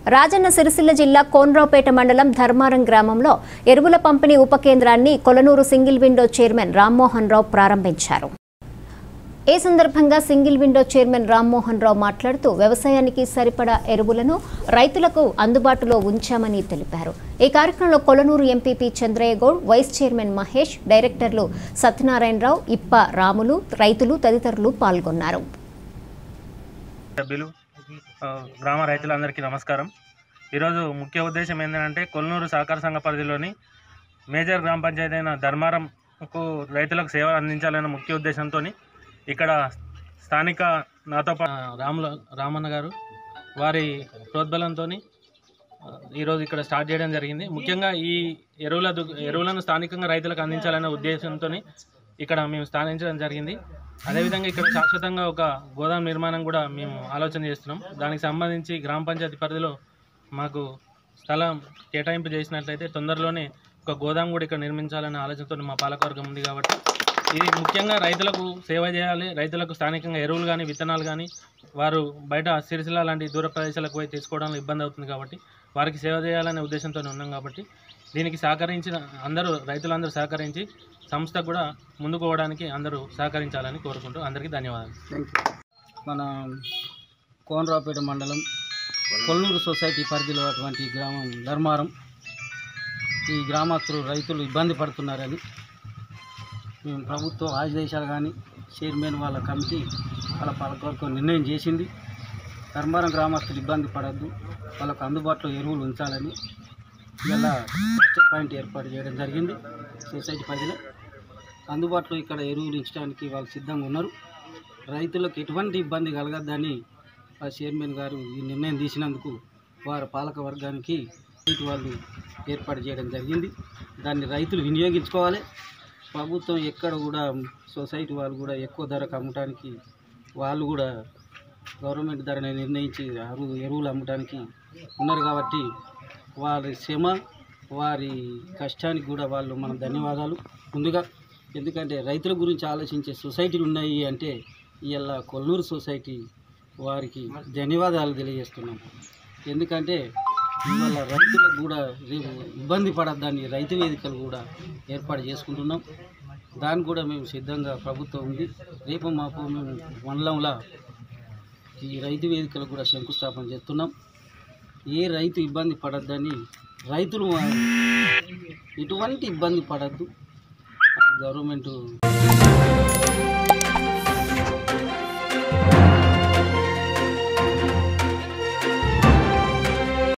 రాజన్న సిరిసిల్ల జిల్లా కోన్రావుపేట మండలం ధర్మారం గ్రామంలో ఎరువుల పంపిణీ ఉప కేంద్రాన్ని Kolanuru single window chairman Rammohan Rao ప్రారంభించారు ఈ సందర్భంగా single window chairman Rammohan Rao మాట్లాడుతూ వ్యవసాయానికి సరిపడా ఎరువులను రైతులకు అందుబాటులో ఉంచామని తెలిపారు ఈ కార్యక్రమంలో Kolanuru MPP Chandraiah Goud vice chairman Mahesh డైరెక్టర్లు సత్యనారాయణరావు ఇప్ప రాములు రైతులు తదితరులు పాల్గొన్నారు సభ్యులు ఆ, గ్రామ రైతులందరికీ నమస్కారం ఈరోజు ముఖ్య ఉద్దేశం ఏంటంటే కొల్నూరు సహకార సంఘ పరిధిలోని మేజర్ గ్రామ పంచాయతీ అయిన ధర్మారంకు రైతులకు సేవలు అందించాలనే ముఖ్య ఉద్దేశంతో ఇక్కడ స్థానిక నాతో పా రాముల రామన్న గారు వారి ప్రోద్బలంతో ఈరోజు ఇక్కడ స్టార్ట్ చేయడం జరిగింది ముఖ్యంగా ఈ ఎరువుల దు- ఎరువులను స్థానికంగా రైతులకు అందించాలనే ఉద్దేశంతో ఇక్కడ మేము స్థానించడం జరిగింది అదేవిధంగా ఇక్కడ శాశ్వతంగా ఒక గోదాం నిర్మాణం కూడా మేము ఆలోచన చేస్తున్నాం దానికి సంబంధించి గ్రామ పంచాయతీ పరిధిలో మాకు స్థలం కేటాయింపు చేసినట్లయితే తొందరలోనే ఒక గోదాం కూడా ఇక్కడ నిర్మించాలనే ఆలోచనతో మా పాలకవర్గం ఉంది కాబట్టి ఇది ముఖ్యంగా రైతులకు సేవ చేయాలి రైతులకు స్థానికంగా ఎరువులు కానీ విత్తనాలు కానీ వారు బయట సిరిసిల్ల లాంటి దూర ప్రదేశాలకు పోయి తీసుకోవడంలో ఇబ్బంది అవుతుంది కాబట్టి వారికి సేవ చేయాలనే ఉద్దేశంతో ఉన్నాం కాబట్టి దీనికి సహకరించిన అందరూ రైతులందరూ సహకరించి సంస్థకు కూడా ముందుకు పోవడానికి అందరూ సహకరించాలని కోరుకుంటూ అందరికీ ధన్యవాదాలు మన కోనరావుపేట మండలం కొల్లూరు సొసైటీ పరిధిలో అటువంటి గ్రామం ధర్మారం ఈ గ్రామస్తులు రైతులు ఇబ్బంది పడుతున్నారని మేము ప్రభుత్వం ఆదేశాలు కానీ చైర్మన్ వాళ్ళ కమిటీ వాళ్ళ పాలకవర్గం నిర్ణయం చేసింది ధర్మారం గ్రామస్తులు ఇబ్బంది పడద్దు వాళ్ళకు అందుబాటులో ఎరువులు ఉంచాలని ఇలా ఫస్ట్ పాయింట్ ఏర్పాటు చేయడం జరిగింది సొసైటీ పరిధిలో అందుబాటులో ఇక్కడ ఎరువులు ఇచ్చడానికి వాళ్ళు సిద్ధంగా ఉన్నారు రైతులకు ఎటువంటి ఇబ్బంది కలగద్దని ఆ చైర్మన్ గారు ఈ నిర్ణయం తీసినందుకు వారి పాలక వర్గానికి ఇటు వాళ్ళు ఏర్పాటు చేయడం జరిగింది దాన్ని రైతులు వినియోగించుకోవాలి ప్రభుత్వం ఎక్కడ కూడా సొసైటీ వాళ్ళు కూడా ఎక్కువ ధరకు అమ్మటానికి వాళ్ళు కూడా గవర్నమెంట్ ధరని నిర్ణయించి అరువు ఎరువులు అమ్మటానికి ఉన్నారు కాబట్టి వారి శ్రమ వారి కష్టానికి కూడా వాళ్ళు మన ధన్యవాదాలు ముందుగా ఎందుకంటే రైతుల గురించి ఆలోచించే సొసైటీలు ఉన్నాయి అంటే ఇవాళ కొల్లూరు సొసైటీ వారికి ధన్యవాదాలు తెలియజేస్తున్నాం ఎందుకంటే ఇవాళ రైతులకు కూడా రేపు ఇబ్బంది పడద్దని రైతు వేదికలు కూడా ఏర్పాటు చేసుకుంటున్నాం దానికి కూడా మేము సిద్ధంగా ప్రభుత్వం ఉంది రేపు మాపు మేము మండలంలో ఈ రైతు వేదికలు కూడా శంకుస్థాపన చేస్తున్నాం ఏ రైతు ఇబ్బంది పడద్దని రైతులు ఎటువంటి ఇబ్బంది పడద్దు అది గవర్నమెంట్